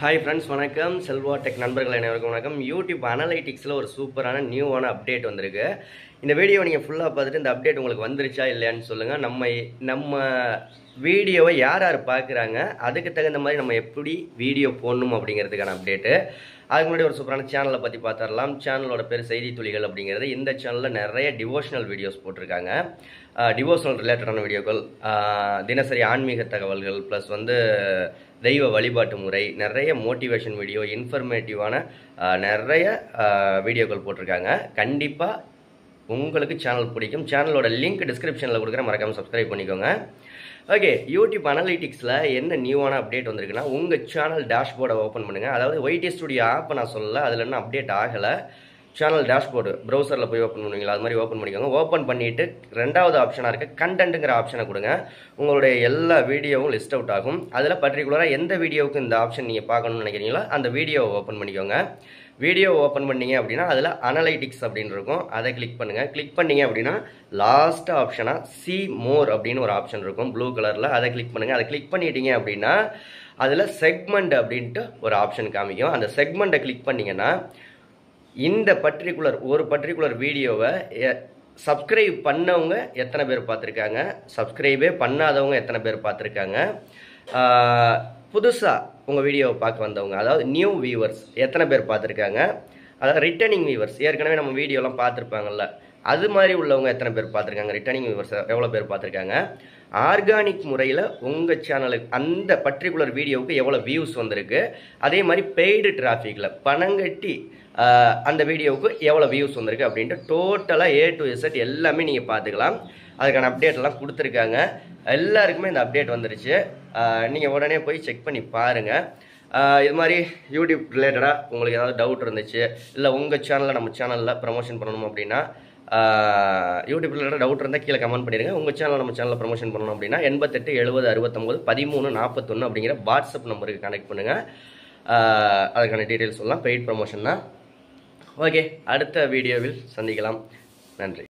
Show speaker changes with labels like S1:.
S1: hi friends வணக்கம் Selva tech நண்பர்கள் அனைவருக்கும் வணக்கம் யூடியூப் அனலைட்டிக்ஸில் ஒரு சூப்பரான நியூவான அப்டேட் வந்திருக்கு இந்த வீடியோ நீங்கள் ஃபுல்லாக பார்த்துட்டு இந்த அப்டேட் உங்களுக்கு வந்துருச்சா இல்லையான்னு சொல்லுங்கள் நம்ம நம்ம வீடியோவை யார் யார் பார்க்குறாங்க அதுக்கு தகுந்த மாதிரி நம்ம எப்படி வீடியோ போடணும் அப்படிங்கிறதுக்கான அப்டேட்டு அதுக்கு முன்னாடி ஒரு சூப்பரான சேனலை பற்றி பார்த்துடலாம் சேனலோட பேர் செய்தி துளிகள் அப்படிங்கிறது இந்த சேனலில் நிறைய டிவோஷனல் வீடியோஸ் போட்டிருக்காங்க டிவோஷனல் ரிலேட்டடான வீடியோக்கள் ஆஹ் தினசரி ஆன்மீக தகவல்கள் ப்ளஸ் வந்து தெய்வ வழிபாட்டு முறை நிறைய மோட்டிவேஷன் வீடியோ இன்ஃபர்மேட்டிவான நிறைய ஆஹ் வீடியோக்கள் போட்டிருக்காங்க கண்டிப்பாக உங்களுக்கு சேனல் பிடிக்கும் சேனலோட லிங்க் டிஸ்கிரிப்ஷனில் கொடுக்குறேன் மறக்காமல் சப்ஸ்கிரைப் பண்ணிக்கோங்க ஓகே யூடியூப் அனலிட்டிக்ஸில் என்ன நியூவான அப்டேட் வந்திருக்குன்னா உங்கள் சேனல் டேஷ்போர்டை ஓப்பன் பண்ணுங்கள் அதாவது ஒய்டி ஸ்டுடியோ ஆப்பை நான் சொல்லல அதில் இன்னும் அப்டேட் ஆகலை சேனல் டேஷ்போர்டு ப்ரௌசரில் போய் ஓப்பன் பண்ணுவீங்களா அது மாதிரி ஓப்பன் பண்ணிக்கோங்க ஓப்பன் பண்ணிவிட்டு ரெண்டாவது ஆப்ஷனாக இருக்க கண்டென்ட்டுங்கிற ஆப்ஷனை கொடுங்க உங்களுடைய எல்லா வீடியோவும் லிஸ்ட் அவுட் ஆகும் அதில் பர்டிகுலராக எந்த வீடியோவுக்கு இந்த ஆப்ஷன் நீங்கள் பார்க்கணும்னு நினைக்கிறீங்களோ அந்த வீடியோவை ஓப்பன் பண்ணிக்கோங்க வீடியோ ஓப்பன் பண்ணீங்க அப்படின்னா அதில் அனலைட்டிக்ஸ் அப்படின்னு இருக்கும் அதை கிளிக் பண்ணுங்கள் கிளிக் பண்ணீங்க அப்படின்னா லாஸ்ட் ஆப்ஷனாக சி மோர் அப்படின்னு ஒரு ஆப்ஷன் இருக்கும் ப்ளூ கலரில் அதை கிளிக் பண்ணுங்கள் அதை கிளிக் பண்ணிட்டீங்க அப்படின்னா அதில் செக்மெண்ட் அப்படின்ட்டு ஒரு ஆப்ஷன் காமிக்கும் அந்த செக்மெண்ட்டை கிளிக் பண்ணிங்கன்னா இந்த பர்டிகுலர் ஒரு பர்டிகுலர் வீடியோவை சப்ஸ்கிரைப் பண்ணவங்க எத்தனை பேர் பார்த்துருக்காங்க சப்ஸ்கிரைபே பண்ணாதவங்க எத்தனை பேர் பார்த்துருக்காங்க புதுசாக உங்கள் வீடியோவை பார்க்க வந்தவங்க அதாவது நியூ வியூவர்ஸ் எத்தனை பேர் பார்த்துருக்காங்க அதாவது ரிட்டர்னிங் வியூவர்ஸ் ஏற்கனவே நம்ம வீடியோலாம் பார்த்துருப்பாங்கல்ல அது மாதிரி உள்ளவங்க எத்தனை பேர் பார்த்துருக்காங்க ரிட்டர்னிங் வியூவர்ஸ் எவ்வளோ பேர் பார்த்துருக்காங்க ஆர்கானிக் முறையில் உங்கள் சேனலுக்கு அந்த பர்டிகுலர் வீடியோவுக்கு எவ்வளோ வியூஸ் வந்திருக்கு அதே மாதிரி பெய்டு டிராஃபிக்கில் பணங்கட்டி ஆஹ், அந்த வீடியோவுக்கு எவ்வளோ வியூஸ் வந்திருக்கு அப்படின்ட்டு டோட்டலாக ஏ டு இசட் எல்லாமே நீங்கள் பார்த்துக்கலாம் அதுக்கான அப்டேட் எல்லாம் கொடுத்துருக்காங்க எல்லாருக்குமே இந்த அப்டேட் வந்துருச்சு நீங்கள் உடனே போய் செக் பண்ணி பாருங்கள் இது மாதிரி யூடியூப் ரிலேட்டடாக உங்களுக்கு ஏதாவது டவுட் இருந்துச்சு இல்லை உங்கள் சேனலில் நம்ம சேனலில் ப்ரமோஷன் பண்ணணும் அப்படின்னா ஆஹ், யூடியூப் ரிலேட்டட் டவுட் இருந்தால் கீழே கமெண்ட் பண்ணிடுங்க உங்கள் சேனல் நம்ம சேனலில் ப்ரமோஷன் பண்ணணும் அப்படின்னா எண்பத்தெட்டு எழுபது அறுபத்தொம்போது பதிமூணு நாற்பத்தொன்று அப்படிங்கிற வாட்ஸ்அப் நம்பருக்கு கனெக்ட் பண்ணுங்கள் அதுக்கான டீட்டெயில்ஸ் சொல்லலாம் பெய்ட் ப்ரமோஷன் தான் ஓகே அடுத்த வீடியோவில் சந்திக்கலாம் நன்றி